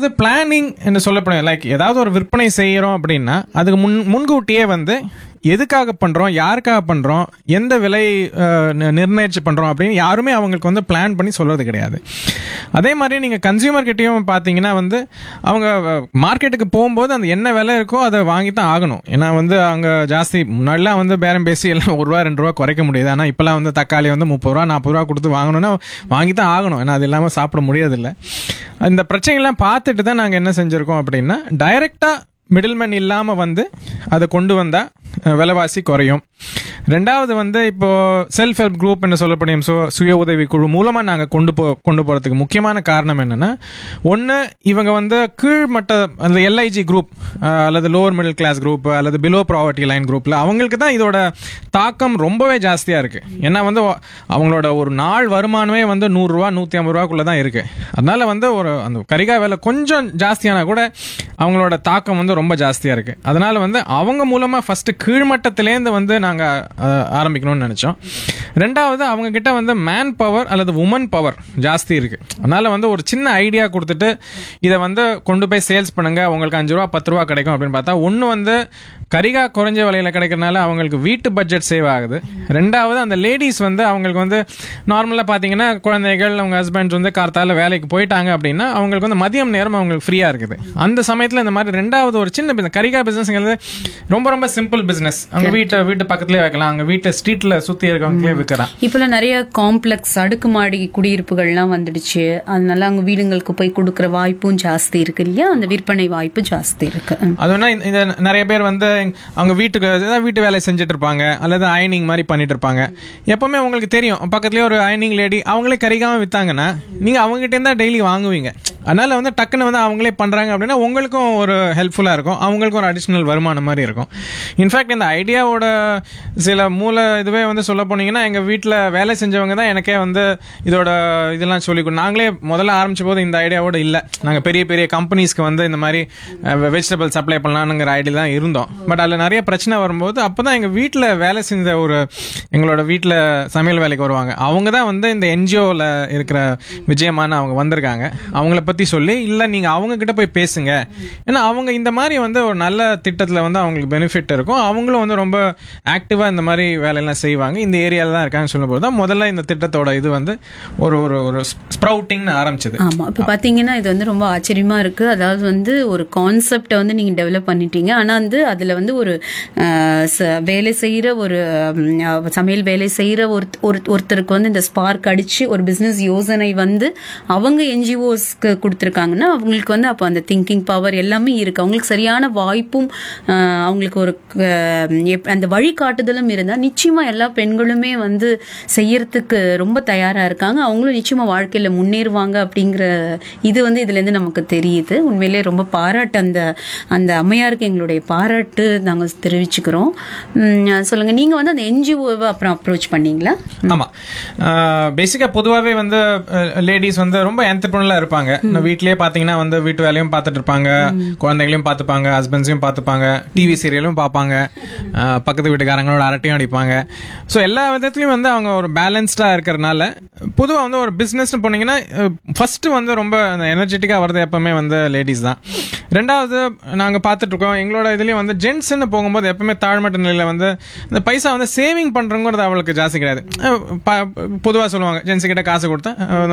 ரெண்டாவது பிளானிங் என்று சொல்லப்படும் லைக் ஏதாவது ஒரு விற்பனை செய்யறோம் அப்படின்னா அதுக்கு முன் முன்கூட்டியே வந்து எதுக்காக பண்றோம் யாருக்காக பண்றோம் எந்த விலை அஹ், நி- நிர்ணயிச்சு பண்றோம் அப்படின்னு யாருமே அவங்களுக்கு வந்து பிளான் பண்ணி சொல்றது கிடையாது அதே மாதிரி நீங்க கன்சியூமர் கிட்டயும் பாத்தீங்கன்னா வந்து அவங்க மார்க்கெட்டுக்கு போகும்போது அந்த என்ன விலை இருக்கோ அதை வாங்கி தான் ஆகணும் ஏன்னா வந்து அங்க ஜாஸ்தி முன்னாடிலாம் வந்து பேரம் பேசி எல்லாம் ஒரு ரூபா ரெண்டு ரூபா குறைக்க முடியுது ஆனா இப்பெல்லாம் வந்து தக்காளி வந்து முப்பது ரூபா நாற்பது ரூபா கொடுத்து வாங்கணும்னா வாங்கி தான் ஆகணும் ஏன்னா அது இல்லாம சாப்பிட முடியறதில்ல இந்த பிரச்சனைகள்லாம் பார்த்துட்டு தான் நாங்க என்ன செஞ்சிருக்கோம் அப்படின்னா டைரக்டா மிடில்மேன் இல்லாம வந்து அதை கொண்டு வந்தா அஹ், விலைவாசி குறையும் ரெண்டாவது வந்து இப்போ செல்ஃப் ஹெல்ப் குரூப் என்று சொல்லப்படும் சு- சுய உதவி குழு மூலமா நாங்க கொண்டு போ கொண்டு போறதுக்கு முக்கியமான காரணம் என்னன்னா ஒன்னு இவங்க வந்து கீழ்மட்ட அந்த எல்ஐஜி குரூப் அல்லது லோவர் மிடில் கிளாஸ் குரூப் அல்லது பிலோ ப்ராவர்ட்டி லைன் குரூப்ல அவங்களுக்கு தான் இதோட தாக்கம் ரொம்பவே ஜாஸ்தியா இருக்கு ஏன்னா வந்து ஒ- அவங்களோட ஒரு நாள் வருமானமே வந்து நூறு ரூபா நூத்தி ஐம்பது ரூபாக்குள்ள தான் இருக்கு அதனால வந்து ஒரு அந்த கரிகா விலை கொஞ்சம் ஜாஸ்தியானா கூட அவங்களோட தாக்கம் வந்து ரொம்ப ஜாஸ்தியா இருக்கு அதனால வந்து அவங்க மூலமா ஃபர்ஸ்ட் கீழ்மட்டத்திலேருந்து வந்து நாங்க அஹ், ஆரம்பிக்கணும்னு நினைச்சோம் ரெண்டாவது அவங்க கிட்ட வந்து மேன் பவர் அல்லது உமன் பவர் ஜாஸ்தி இருக்கு அதனால வந்து ஒரு சின்ன ஐடியா கொடுத்துட்டு இதை வந்து கொண்டு போய் சேல்ஸ் பண்ணுங்க உங்களுக்கு அஞ்சு ரூபா பத்து ரூபா கிடைக்கும் அப்படின்னு பார்த்தா ஒன்று வந்து கரிகா குறைஞ்ச விலையில கிடைக்கிறனால அவங்களுக்கு வீட்டு பட்ஜெட் சேவ் ஆகுது ரெண்டாவது அந்த லேடிஸ் வந்து அவங்களுக்கு வந்து நார்மலாக பார்த்தீங்கன்னா குழந்தைகள் அவங்க ஹஸ்பண்ட்ஸ் வந்து கார்த்தால வேலைக்கு போயிட்டாங்க அப்படின்னா அவங்களுக்கு வந்து மதியம் நேரம் அவங்களுக்கு ஃப்ரீயாக இருக்குது அந்த சமயத்தில் இந்த மாதிரி ரெண்டாவது ஒரு சின்ன பிசினஸ் கரிகா பிசினஸ்ங்கிறது ரொம்ப ரொம்ப சிம்பிள் பிசினஸ் அவங்க வீட்டை வீட்டு பக்கத்துலேயே வைக்கலாம் அவங்க வீட்டை ஸ்ட்ரீட்டில் சுற்றி இருக்கவங்களே விற்கிறான் இப்பெல்லாம் நிறைய காம்ப்ளெக்ஸ் அடுக்குமாடி குடியிருப்புகள்லாம் வந்துடுச்சு அதனால அங்க வீடுங்களுக்கு போய் கொடுக்கற வாய்ப்பும் ஜாஸ்தி இருக்கு இல்லையா அந்த விற்பனை வாய்ப்பு ஜாஸ்தி இருக்கு ம். அது வேணா இந்த- இந்த நிறைய பேர் வந்து அவங்க வீட்டுக்கு ஏதாவது வீட்டு வேலை செஞ்சுட்டு இருப்பாங்க அல்லது அயனிங் மாதிரி பண்ணிட்டு இருப்பாங்க எப்பவுமே உங்களுக்கு தெரியும் பக்கத்துலயே ஒரு அயனிங் லேடி அவங்களே கறிக்காம வித்தாங்கன்னா நீங்க அவங்க கிட்ட இருந்தா டெய்லி வாங்குவீங்க அதனால வந்து டக்குன்னு வந்து அவங்களே பண்றாங்க அப்படின்னா உங்களுக்கும் ஒரு ஹெல்ப்ஃபுல்லா இருக்கும் அவங்களுக்கும் ஒரு அடிஷனல் வருமானம் மாதிரி இருக்கும் இன்ஃபேக்ட் இந்த ஐடியாவோட சில மூல இதுவே வந்து சொல்ல போனீங்கன்னா எங்க வீட்டில் வேலை செஞ்சவங்க தான் எனக்கே வந்து இதோட இதெல்லாம் சொல்லி கொடு- நாங்களே முதல்ல ஆரம்பிச்ச போது இந்த ஐடியாவோட இல்லை நாங்க பெரிய பெரிய கம்பெனிஸ்க்கு வந்து இந்த மாதிரி வெஜிடபிள் சப்ளை பண்ணலாம்ங்கிற ஐடியா தான் இருந்தோம் பட் அதில் நிறைய பிரச்சனை வரும்போது அப்பதான் எங்க வீட்டில் வேலை செஞ்ச ஒரு எங்களோட வீட்டில் சமையல் வேலைக்கு வருவாங்க அவங்க தான் வந்து இந்த என்ஜிஓவில் இருக்கிற விஜயமான அவங்க வந்திருக்காங்க அவங்கள பத்தி சொல்லி இல்லை நீங்க அவங்க கிட்ட போய் பேசுங்க ஏன்னா அவங்க இந்த மாதிரி வந்து ஒரு நல்ல திட்டத்துல வந்து அவங்களுக்கு பெனிஃபிட் இருக்கும் அவங்களும் வந்து ரொம்ப ஆக்டிவா இந்த மாதிரி வேலையெல்லாம் செய்வாங்க இந்த ஏரியால தான் இருக்காங்கன்னு சொல்லும்போது தான் முதல்ல இந்த திட்டத்தோட இது வந்து ஒரு ஒரு ஒரு ஸ்ப்ரவுட்டிங்னு ஆரம்பிச்சது ஆமா இப்ப பாத்தீங்கன்னா இது வந்து ரொம்ப ஆச்சரியமா இருக்கு அதாவது வந்து ஒரு கான்செப்டை வந்து நீங்க டெவலப் பண்ணிட்டீங்க ஆனா வந்து அதுல வந்து ஒரு அஹ், ச- வேலை செய்யற ஒரு ம், அஹ், சமையல் வேலை செய்யற ஒரு ஒரு- ஒருத்தருக்கு வந்து இந்த ஸ்பார்க் அடிச்சு ஒரு பிசினஸ் யோசனை வந்து அவங்க என்ஜிஓஸ்க்கு கொடுத்துருக்காங்கன்னா அவங்களுக்கு வந்து அப்போ அந்த திங்கிங் பவர் எல்லாமே இருக்கு அவங்களுக்கு சரியான வாய்ப்பும் அஹ், அவங்களுக்கு ஒரு அஹ், எப்- அந்த வழிகாட்டுதலும் இருந்தா நிச்சயமா எல்லா பெண்களுமே வந்து செய்யறதுக்கு ரொம்ப தயாரா இருக்காங்க அவங்களும் நிச்சயமா வாழ்க்கையில முன்னேறுவாங்க அப்படிங்கிற இது வந்து இதுல இருந்து நமக்கு தெரியுது உண்மையிலே ரொம்ப பாராட்டு அந்த அந்த அம்மையாருக்கு எங்களுடைய பாராட்டு நாங்க தெரிவிச்சுக்கிறோம் உம், சொல்லுங்க நீங்க வந்து அந்த என்ஜிஓவை அப்புறம் அப்ரோச் பண்ணீங்களா ஆமா பேசிக்கா பொதுவாவே வந்து லேடிஸ் வந்து ரொம்ப என்டர்பிரனலா இருப்பாங்க நான் வீட்லயே பாத்தீங்கன்னா வந்து வீட்டு வேலையும் பார்த்துட்டு இருப்பாங்க குழந்தைகளையும் பார்த்துப்பாங்க ஹஸ்பண்ட்ஸையும் பார்த்துப்பாங்க டிவி சீரியலும் பார்ப்பாங்க அஹ், பக்கத்து வீட்டுக்காரங்களோட அரட்டையும் அடிப்பாங்க ஸோ எல்லா விதத்துலயும் வந்து அவங்க ஒரு பேலன்ஸ்டா இருக்கிறனால பொதுவா வந்து ஒரு பிசினஸ் போனீங்கன்னா ஃபர்ஸ்ட் வந்து ரொம்ப எனர்ஜெட்டிக்கா வர்றது எப்பவுமே வந்து லேடிஸ் தான் ரெண்டாவது நாங்க பார்த்துட்டு இருக்கோம் எங்களோட இதுலயும் வந்து ஜென்ட்ஸ்ன்னு போகும்போது எப்பவுமே தாழ்மட்ட நிலையில வந்து இந்த பைசா வந்து சேவிங் பண்றங்கிறது அவளுக்கு ஜாஸ்தி கிடையாது அஹ் ப- பொதுவா சொல்லுவாங்க ஜென்ஸ் கிட்ட காசு கொடுத்தா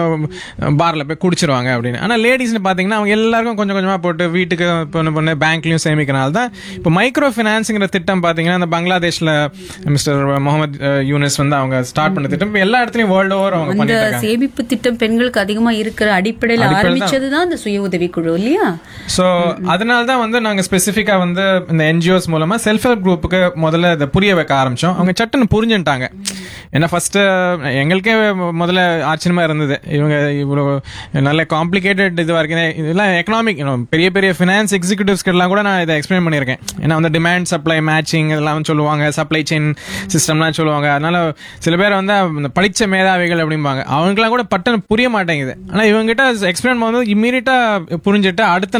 பார்ல போய் குடிச்சிருவாங்க அப்படின்னு ஆனா லேடிஸ்னு பாத்தீங்கன்னா அவங்க எல்லாருக்கும் கொஞ்சம் கொஞ்சமா போட்டு வீட்டுக்கு பொண்ணு பொண்ணு பேங்க்லயும் சேமிக்கிறனால தான் இப்போ மைக்ரோ ஃபினான்ஸுங்கிற திட்டம் பாத்தீங்கன்னா இந்த பங்களாதேஷ்ல மிஸ்டர் முகமது அஹ், யூனிஸ் வந்து அவங்க ஸ்டார்ட் பண்ண திட்டம் இப்ப எல்லா இடத்துலயும் வேர்ல்டு ஓவர் அவங்க அந்த பண்ணிட்டு இருக்காங்க சேமிப்பு திட்டம் பெண்களுக்கு அதிகமா இருக்கிற அடிப்படையில ஆரம்பிச்சதுதான் அந்த சுய உதவி குழு இல்லையா சோ அதனால தான் வந்து நாங்க ஸ்பெசிஃபிக்கா வந்து இந்த என்ஜிஓஸ் மூலமா செல்ஃப் ஹெல்ப் குரூப்புக்கு முதல்ல இதை புரிய வைக்க ஆரம்பிச்சோம் அவங்க சட்டுன்னு புரிஞ்சுட்டாங்க ஏன்னா ஃபர்ஸ்ட் எங்களுக்கே முதல்ல ஆச்சரியமா இருந்தது இவங்க இவ்வளவு நல்ல காம்ப்ளிகேட்டட் இதுவா இருக்கு இதெல்லாம் எக்கனாமிக் பெரிய பெரிய ஃபினான்ஸ் எக்ஸிகூட்டிவ்ஸ் எல்லாம் கூட நான் இதை எக்ஸ்பிளைன் பண்ணியிருக்கேன் ஏன்னா வந்து டிமாண்ட் சப்ளை மேட்சிங் இதெல்லாம் சொல்லுவாங்க சப்ளை செயின் சிஸ்டம்லாம் சொல்லுவாங்க அதனால சில பேர் வந்து இந்த படிச்ச மேதாவிகள் அப்படிம்பாங்க அவங்களுக்குலாம் கூட பட்டன் புரிய மாட்டேங்குது ஆனா இவங்க கிட்ட எக்ஸ்பிளைன் பண்ணும்போது இம்மீடியட்டா புரிஞ்சுட்டு அடுத்த நாளே வந்து எங்களுக்கு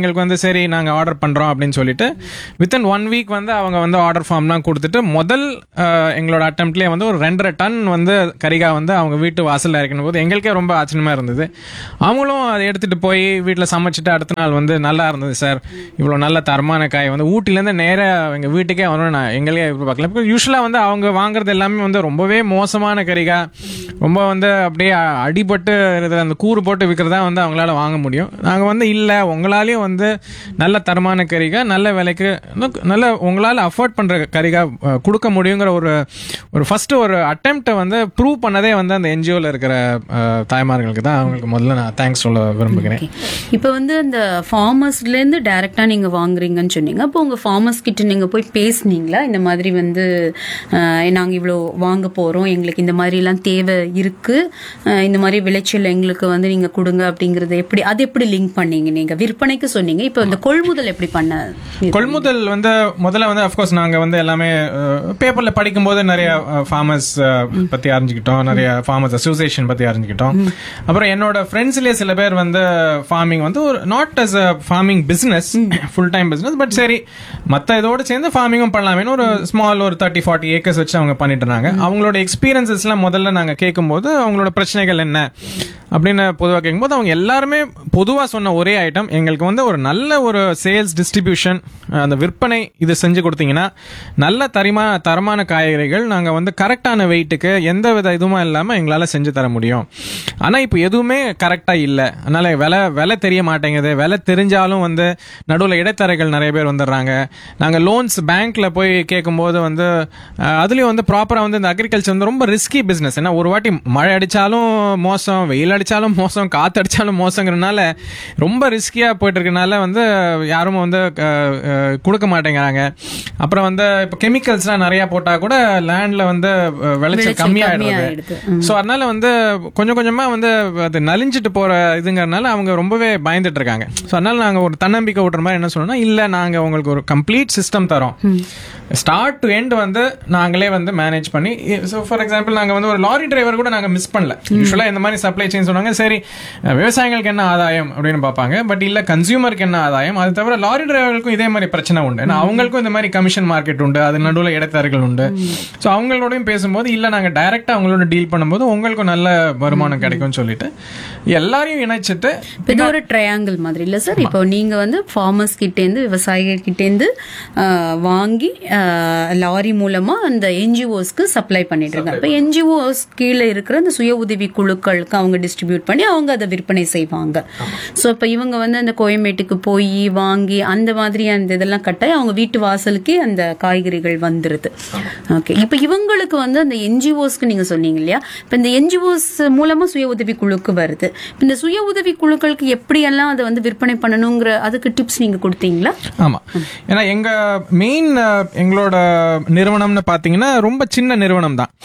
எங்களுக்கு வந்து சரி நாங்க ஆர்டர் பண்றோம் அப்படின்னு சொல்லிட்டு வித்தின் ஒன் வீக் வந்து அவங்க வந்து ஆர்டர் ஃபார்ம்லாம் கொடுத்துட்டு முதல் அஹ், எங்களோட அட்டம்ப்ட்லேயே வந்து ஒரு ரெண்டரை டன் வந்து கரிகா வந்து அவங்க வீட்டு வாசல்ல இறக்கணும் போது எங்களுக்கே ரொம்ப ஆச்சரியமா இருந்தது அவங்களும் அதை எடுத்துட்டு போய் வீட்டில் சமைச்சிட்டு அடுத்த நாள் வந்து நல்லா இருந்தது சார் இவ்வளோ நல்ல தரமான காய் வந்து ஊட்டிலேருந்து நேராக எங்கள் வீட்டுக்கே வரணும் நான் எங்களுக்கே இப்படி பார்க்கல பிகாஸ் யூஸ்வலாக வந்து அவங்க வாங்குறது எல்லாமே வந்து ரொம்பவே மோசமான கறிகா ரொம்ப வந்து அப்படியே அ- அடிபட்டு இருக்கிற அந்த கூறு போட்டு விற்கிறதா வந்து அவங்களால வாங்க முடியும் நாங்கள் வந்து இல்லை உங்களாலேயும் வந்து நல்ல தரமான கறிகா நல்ல விலைக்கு இன்னும் நல்ல உங்களால் அஃபோர்ட் பண்ணுற கறிகா அஹ், கொடுக்க முடியுங்கிற ஒரு ஒரு ஃபர்ஸ்ட் ஒரு அட்டெம்ப்டை வந்து ப்ரூவ் பண்ணதே வந்து அந்த என்ஜிஓவில் இருக்கிற அஹ், தாய்மார்களுக்கு தான் அவங்களுக்கு முதல்ல நான் தேங்க்ஸ் சொல்ல விரும்புகிறேன் இப்போ வந்து அந்த ஃபார்மர்ஸ்ல இருந்து டைரக்டா நீங்க வாங்குறீங்கன்னு சொன்னீங்க அப்போ உங்க ஃபார்மர்ஸ் கிட்ட நீங்க போய் பேசுனீங்களா இந்த மாதிரி வந்து அஹ், நாங்க இவ்வளோ வாங்க போறோம் எங்களுக்கு இந்த மாதிரி எல்லாம் தேவை இருக்கு அஹ், இந்த மாதிரி விளைச்சல் எங்களுக்கு வந்து நீங்க கொடுங்க அப்படிங்கறது எப்படி அது எப்படி லிங்க் பண்ணீங்க நீங்க விற்பனைக்கு சொன்னீங்க இப்போ இந்த கொள்முதல் எப்படி பண்ண கொள்முதல் வந்து முதல்ல வந்து அஃப்கோர்ஸ் நாங்க வந்து எல்லாமே பேப்பர்ல படிக்கும்போது நிறைய ஃபார்மர்ஸ் பத்தி அறிஞ்சுக்கிட்டோம் நிறைய ஃபார்மர்ஸ் அசோசியேஷன் பத்தி அறிஞ்சுக்கிட்டோம் அப்புறம் என்னோட ஃப்ரெண்ட்ஸ்லயே சில பேர் வந்து ஃபார்மிங் வந்து ஒரு not as a farming business full time business but சரி மத்த இதோட சேர்ந்து ஃபார்மிங்கும் பண்ணலாமேன்னு ஒரு ஸ்மால் ஒரு தேர்ட்டி ஃபார்ட்டி ஏக்கர்ஸ் வச்சு அவங்க பண்ணிட்டு இருந்தாங்க அவங்களோட எக்ஸ்பீரியன்சஸ்லாம் முதல்ல நாங்க கேட்கும்போது அவங்களோட பிரச்சனைகள் என்ன அப்படின்னு பொதுவாக கேட்கும்போது அவங்க எல்லாருமே பொதுவாக சொன்ன ஒரே ஐட்டம் எங்களுக்கு வந்து ஒரு நல்ல ஒரு சேல்ஸ் டிஸ்ட்ரிபியூஷன் அந்த விற்பனை இது செஞ்சு கொடுத்தீங்கன்னா நல்ல தரமா தரமான காய்கறிகள் நாங்கள் வந்து கரெக்டான வெயிட்டுக்கு எந்த வித இதுவும் இல்லாமல் எங்களால் செஞ்சு தர முடியும் ஆனால் இப்போ எதுவுமே கரெக்டாக இல்லை அதனால விலை விலை தெரிய மாட்டேங்குது விலை தெரிஞ்சாலும் வந்து நடுவில் இடைத்தரகர்கள் நிறைய பேர் வந்துடுறாங்க நாங்கள் லோன்ஸ் பேங்க்ல போய் கேட்கும்போது வந்து அஹ், அதுலயும் வந்து ப்ராப்பராக வந்து இந்த அக்ரிகல்ச்சர் வந்து ரொம்ப ரிஸ்கி பிஸ்னஸ் ஏன்னா ஒரு வாட்டி மழை அடிச்சாலும் மோசம் வெயில் அடிச்சாலும் மோசம் காத்து அடிச்சாலும் மோசங்கிறனால ரொம்ப ரிஸ்கியா போயிட்டு இருக்கனால வந்து யாரும் வந்து அஹ், அஹ், கொடுக்க மாட்டேங்கிறாங்க அப்புறம் வந்து இப்போ கெமிக்கல்ஸ்லாம் நிறைய போட்டா கூட லேண்ட்ல வந்து அஹ், விளைச்சல் விளைச்சல் கம்மியாயிடுது கம்மியாயிடுது. ஸோ அதனால வந்து கொஞ்சம் கொஞ்சமா வந்து அது நலிஞ்சிட்டு போற இதுங்கறனால அவங்க ரொம்பவே பயந்துட்டு இருக்காங்க ஸோ அதனால நாங்க ஒரு தன்னம்பிக்கை விட்டுற மாதிரி என்ன சொல்லணும்னா இல்ல நாங்க உங்களுக்கு ஒரு கம்ப்ளீட் சிஸ்டம் தரோம் ஸ்டார்ட் டு எண்ட் வந்து நாங்களே வந்து மேனேஜ் பண்ணி ஸோ ஃபார் எக்ஸாம்பிள் நாங்க வந்து ஒரு லாரி டிரைவர் கூட நாங்க மிஸ் பண்ணல யூஸ்வலா இந்த மாதிரி சப்ளை செயின் சொன்னாங்க சரி அஹ், விவசாயிகளுக்கு என்ன ஆதாயம் அப்படின்னு பார்ப்பாங்க பட் இல்ல கன்சியூமருக்கு என்ன ஆதாயம் அது தவிர லாரி டிரைவர்களுக்கும் இதே மாதிரி பிரச்சனை உண்டு ஏன்னா அவங்களுக்கும் இந்த மாதிரி கமிஷன் மார்க்கெட் உண்டு அது நடுவில் இடைத்தரகர்கள் உண்டு ஸோ அவங்களோடையும் பேசும்போது இல்ல நாங்க டைரக்டா அவங்களோட டீல் பண்ணும்போது உங்களுக்கும் நல்ல வருமானம் கிடைக்கும்னு சொல்லிட்டு எல்லாரையும் இணைச்சிட்டு இப்ப இது ஒரு ட்ரையாங்கிள் மாதிரி இல்ல சார் இப்போ நீங்க வந்து ஃபார்மர்ஸ் கிட்டேருந்து விவசாயிகள் கிட்டேருந்து ஆஹ், வாங்கி ஆஹ், லாரி மூலமா அந்த என்ஜிஓஸ்க்கு சப்ளை பண்ணிட்டு இருக்காங்க இப்போ என்ஜிஓஸ் கீழே இருக்கிற அந்த சுய உதவி குழுக்களுக்கு அவங்க டிஸ்ட்ரிபியூட் பண்ணி அவங்க அதை விற்பனை செய்வாங்க ஸோ இப்போ இவங்க வந்து அந்த கோயம்பேட்டுக்கு போய் வாங்கி அந்த மாதிரி அந்த இதெல்லாம் கட்டாய் அவங்க வீட்டு வாசலுக்கே அந்த காய்கறிகள் வந்துருது ஓகே இப்போ இவங்களுக்கு வந்து அந்த என்ஜிஓஸ்க்கு நீங்க சொன்னீங்க இல்லையா இப்போ இந்த என்ஜிஓஸ் மூலமா சுய உதவி குழுக்கு வருது இப்ப இந்த சுய உதவி குழுக்களுக்கு எப்படியெல்லாம் அதை வந்து விற்பனை பண்ணணுங்கிற அதுக்கு டிப்ஸ் நீங்க கொடுத்தீங்களா ஆமா ஏன்னா எங்க மெயின் எங்களோட நிறுவனம்னு பாத்தீங்கன்னா ரொம்ப சின்ன நிறுவனம் தான்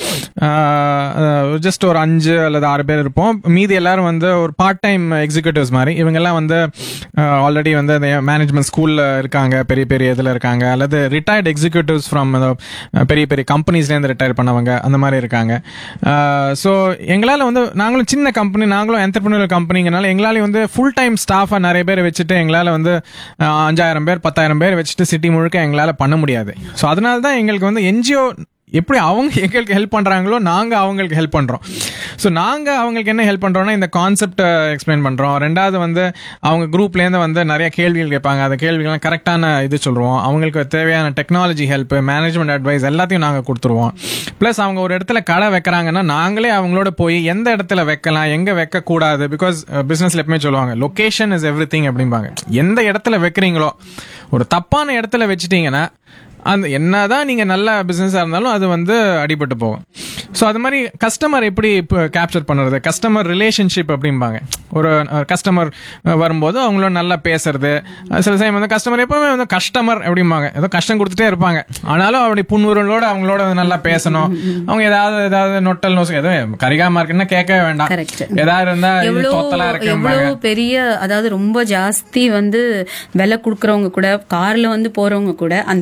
ஜஸ்ட் ஒரு அஞ்சு அல்லது ஆறு பேர் இருப்போம் மீதி எல்லாரும் வந்து ஒரு பார்ட் டைம் எக்ஸிக்யூட்டிவ்ஸ் மாதிரி இவங்க எல்லாம் வந்து ஆல்ரெடி வந்து மேனேஜ்மெண்ட் ஸ்கூல்ல இருக்காங்க பெரிய பெரிய இதுல இருக்காங்க அல்லது ரிட்டையர்ட் எக்ஸிக்யூட்டிவ்ஸ் ஃப்ரம் பெரிய பெரிய கம்பெனிஸ்ல இருந்து ரிட்டையர் பண்ணவங்க அந்த மாதிரி இருக்காங்க ஸோ எங்களால வந்து நாங்களும் சின்ன கம்பெனி நாங்களும் என்டர்பிரினர் கம்பெனிங்கனால எங்களால வந்து ஃபுல் டைம் ஸ்டாஃபா நிறைய பேர் வச்சுட்டு எங்களால வந்து அஹ், அஞ்சாயிரம் பேர் பத்தாயிரம் பேர் வச்சுட்டு சிட்டி முழுக்க எங்களால பண்ண முடியாது ஸோ அதனால தான் எங்களுக்கு வந்து என்ஜிஓ எப்படி அவங்க எங்களுக்கு ஹெல்ப் பண்றாங்களோ நாங்க அவங்களுக்கு ஹெல்ப் பண்றோம் ஸோ நாங்க அவங்களுக்கு என்ன ஹெல்ப் பண்றோம்னா இந்த கான்செப்ட் எக்ஸ்பிளைன் பண்றோம் ரெண்டாவது வந்து அவங்க குரூப்ல இருந்து வந்து நிறைய கேள்விகள் கேட்பாங்க அந்த கேள்விகள்லாம் கரெக்டான இது சொல்லுவோம் அவங்களுக்கு தேவையான டெக்னாலஜி ஹெல்ப் மேனேஜ்மெண்ட் அட்வைஸ் எல்லாத்தையும் நாங்க கொடுத்துருவோம் ப்ளஸ் அவங்க ஒரு இடத்துல கடை வைக்கிறாங்கன்னா நாங்களே அவங்களோட போய் எந்த இடத்துல வைக்கலாம் எங்க வைக்க கூடாது பிகாஸ் பிசினஸ்ல எப்பவுமே சொல்லுவாங்க லொகேஷன் இஸ் எவ்ரி திங் அப்படிம்பாங்க எந்த இடத்துல வைக்கிறீங்களோ ஒரு தப்பான இடத்துல வச்சுட்டீங்கன்னா அந்த என்னதான் நீங்க நல்ல பிசினஸா இருந்தாலும் அது வந்து அடிபட்டு போகும் ஸோ அது மாதிரி கஸ்டமர் எப்படி கேப்சர் பண்ணுறது கஸ்டமர் ரிலேஷன்ஷிப் அப்படிம்பாங்க ஒரு கஸ்டமர் வரும்போது அவங்களோட நல்லா பேசுறது அஹ் சில சமயம் வந்து கஸ்டமர் எப்பவுமே வந்து கஸ்டமர் அப்படிம்பாங்க ஏதோ கஷ்டம் கொடுத்துட்டே இருப்பாங்க ஆனாலும் அப்படி புன்முறுவலோட அவங்களோட வந்து நல்லா பேசணும் அவங்க ஏதாவது ஏதாவது நொட்டல் நோசு எதுவும் கரிகாம இருக்குன்னா கேட்கவே வேண்டாம் Correct. ஏதாவது இருந்தா இது எவ்வளோ தொத்தலா இருக்கும்பாங்க எவ்வளோ பெரிய அதாவது ரொம்ப ஜாஸ்தி வந்து விலை கொடுக்கறவங்க கூட கார்ல வந்து போறவங்க கூட அந்த கரிகா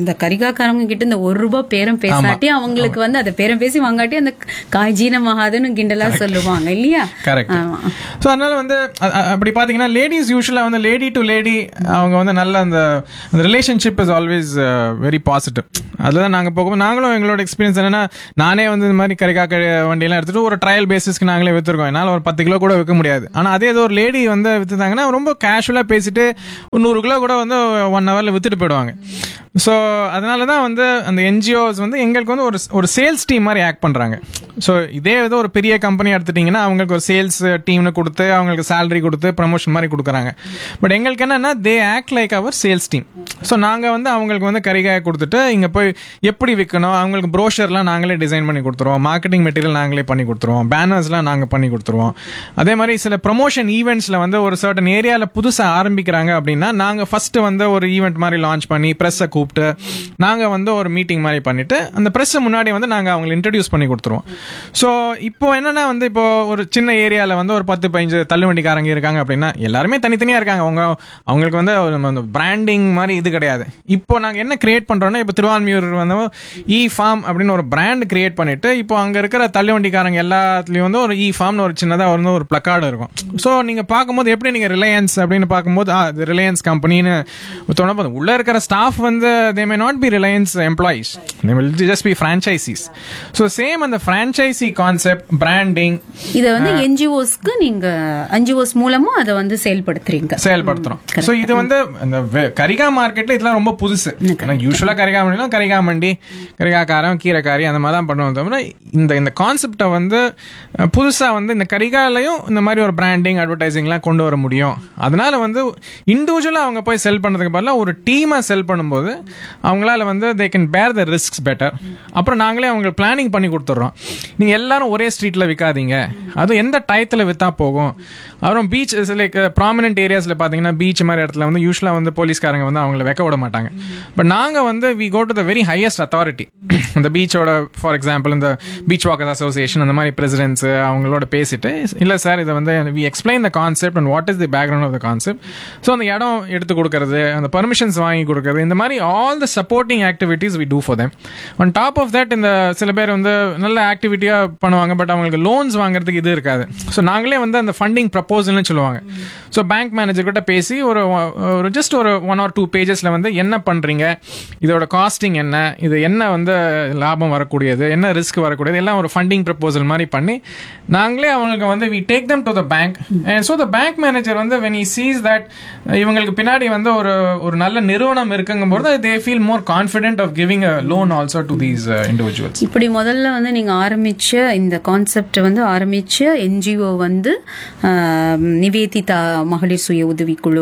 கரிகாக்காரங்க கிட்ட இந்த ஒரு ரூபாய் பேரம் பேசாட்டி அவங்களுக்கு வந்து அதை பேரம் பேசி வாங்காட்டி அந்த காய் ஜீனமாகாதுன்னு கிண்டலா சொல்லுவாங்க இல்லையா கரெக்ட் ஆமா. ஸோ அதனால வந்து அ- அ- அப்படி பார்த்தீங்கன்னா லேடிஸ் யூஸ்வலாக வந்து லேடி டு லேடி அவங்க வந்து நல்ல அந்த relationship is always very positive அதில் தான் நாங்கள் போகும்போது நாங்களும் எங்களோட எக்ஸ்பீரியன்ஸ் என்னன்னா நானே வந்து இந்த மாதிரி கறிக்காக்க வண்டியெல்லாம் எடுத்துட்டு ஒரு ட்ரையல் பேசிஸ்க்கு நாங்களே விற்றுருக்கோம் என்னால் ஒரு பத்து கிலோ கூட விற்க முடியாது ஆனால் அதே ஏதோ ஒரு லேடி வந்து விற்றுதாங்கன்னா ரொம்ப கேஷுவலாக பேசிட்டு ஒரு நூறு கிலோ கூட வந்து ஒன் ஹவரில் விற்றுட்டு போயிடுவாங்க ஸோ அதனால தான் வந்து அந்த என்ஜிஓஸ் வந்து எங்களுக்கு வந்து ஒரு ஒரு சேல்ஸ் டீம் மாதிரி ஆக்ட் பண்ணுறாங்க ஸோ இதே ஏதோ ஒரு பெரிய கம்பெனி எடுத்துட்டிங்கன்னா அவங்களுக்கு ஒரு சேல்ஸ் டீம்னு கொடுத்து அவங்களுக்கு சேலரி கொடுத்து ப்ரமோஷன் மாதிரி கொடுக்குறாங்க பட் எங்களுக்கு என்னன்னா they act like our sales team so நாங்கள் வந்து அவங்களுக்கு வந்து கறிகாய கொடுத்துட்டு இங்கே போய் எப்படி விற்கணும் அவங்களுக்கு ப்ரோஷர்லாம் நாங்களே டிசைன் பண்ணி கொடுத்துருவோம் மார்க்கெட்டிங் மெட்டீரியல் நாங்களே பண்ணி கொடுத்துருவோம் பேனர்ஸ்லாம் நாங்கள் பண்ணி கொடுத்துருவோம் அதே மாதிரி சில ப்ரொமோஷன் ஈவெண்ட்ஸில் வந்து ஒரு சர்டன் ஏரியாவில் புதுசாக ஆரம்பிக்கிறாங்க அப்படின்னா நாங்கள் ஃபர்ஸ்ட் வந்து ஒரு ஈவெண்ட் மாதிரி லான்ச் பண்ணி ப்ரெஸ்ஸை கூப்பிட்டு நாங்கள் வந்து ஒரு மீட்டிங் மாதிரி பண்ணிட்டு அந்த ப்ரெஸ்ஸை முன்னாடி வந்து நாங்கள் அவங்களை இன்ட்ரடியூஸ் பண்ணி கொடுத்துருவோம் ஸோ இப்போ என்னன்னா வந்து இப்போ ஒரு சின்ன ஏரியாவில் வந்து ஒரு பத்து பதினஞ்சு தள்ளுவண்டிக்காரங்க இருக்காங்க அப்படின்னா எல்லாருமே தனித்தனியாக இருக்காங்க அவங்க அவங்களுக்கு வந்து ஒரு நம்ம பிராண்டிங் மாதிரி இது கிடையாது இப்போ நாங்கள் என்ன கிரியேட் பண்ணுறோம்னா இப்போ திருவான்மியூர் வந்து இ ஃபார்ம் அப்படின்னு ஒரு பிராண்ட் கிரியேட் பண்ணிட்டு இப்போ அங்கே இருக்கிற தள்ளுவண்டிக்காரங்க எல்லாத்துலேயும் வந்து ஒரு இ ஃபார்ம்னு ஒரு சின்னதாக வந்து ஒரு பிளக்கார்டு இருக்கும் ஸோ நீங்கள் பார்க்கும்போது எப்படி நீங்கள் ரிலையன்ஸ் அப்படின்னு பார்க்கும்போது ஆ இது ரிலையன்ஸ் கம்பெனின்னு தோணும் உள்ள இருக்கிற ஸ்டாஃப் வந்து they may not be Reliance employees they will just be franchisees so same அந்த ஃப்ரான்ச்சைசி கான்செப்ட் பிராண்டிங் இதை வந்து என்ஜிஓஸ்க்கு நீங்க என்ஜிஓஸ் மூலமா அதை வந்து செயல்படுத்துறீங்க செயல்படுத்துறோம் ஸோ இது வந்து இந்த வெ- கரிகா மார்க்கெட்ல இதெல்லாம் ரொம்ப புதுசு யூஸ்வலா கரிகா மண்டினா கரிகா மண்டி கரிகாக்காரம் கீரைக்காரி அந்த மாதிரி தான் பண்ணுவோம் தவிர இந்த இந்த கான்செப்டை வந்து அஹ், புதுசா வந்து இந்த கரிகாலையும் இந்த மாதிரி ஒரு பிராண்டிங் அட்வர்டைசிங்லாம் கொண்டு வர முடியும் அதனால வந்து இண்டிவிஜுவலா அவங்க போய் செல் பண்றதுக்கு பதிலாக ஒரு டீமா செல் பண்ணும்போது அவங்களால வந்து தே கேன் பேர் த ரிஸ்க்ஸ் பெட்டர் அப்புறம் நாங்களே அவங்க பிளானிங் பண்ணி கொடுத்துட்றோம் நீங்க எல்லாரும் ஒரே ஸ்ட்ரீட்ல விற்காதீங்க அதுவும் எந்த டயத்துல வித்தா போகும் அப்புறம் பீச் லைக் ப்ராமினென்ட் ஏரியாஸ்ல பாத்தீங்கன்னா பீச் மாதிரி இடத்துல வந்து யூஸ்வலா வந்து போலீஸ்காரங்க வந்து அவங்கள வைக்க விட மாட்டாங்க பட் நாங்க வந்து we go to the very highest authority இந்த பீச்சோட ஃபார் எக்ஸாம்பிள் இந்த பீச் வாக்கர்ஸ் அசோசியேஷன் அந்த மாதிரி பிரசிடென்ட்ஸ் அவங்களோட பேசிட்டு இல்ல சார் இதை வந்து we explain the concept and what is the background of the concept so அந்த இடம் எடுத்து கொடுக்கறது அந்த பர்மிஷன்ஸ் வாங்கி கொடுக்கறது இந்த மாதிரி all the supporting activities we do for them on top of that இந்த சில பேர் வந்து நல்ல ஆக்டிவிட்டியா பண்ணுவாங்க பட் அவங்களுக்கு லோன்ஸ் வாங்குறதுக்கு இது இருக்காது ஸோ நாங்களே வந்து அந்த ஃபண்டிங் ப்ரப்போசல்னு சொல்லுவாங்க ஸோ பேங்க் மேனேஜர் கிட்ட பேசி ஒரு ஒரு ஜஸ்ட் ஒரு ஒன் ஆர் டூ பேஜஸ்ல வந்து என்ன பண்றீங்க இதோட காஸ்டிங் என்ன இது என்ன வந்து லாபம் வரக்கூடியது என்ன ரிஸ்க் வரக்கூடியது எல்லாம் ஒரு ஃபண்டிங் ப்ரப்போசல் மாதிரி பண்ணி நாங்களே அவங்களுக்கு வந்து we take them to the bank and so the bank manager வந்து வென் he சீஸ் தட் இவங்களுக்கு பின்னாடி வந்து ஒரு ஒரு நல்ல நிறுவனம் இருக்குங்கும்போது they feel more confident of giving a loan also to these individuals இப்படி முதல்ல வந்து நீங்க ஆரம்பிச்ச இந்த கான்செப்ட் வந்து ஆரம்பிச்ச என்ஜிஓ வந்து ஆஹ், நிவேதிதா மகளிர் சுய உதவிக்குழு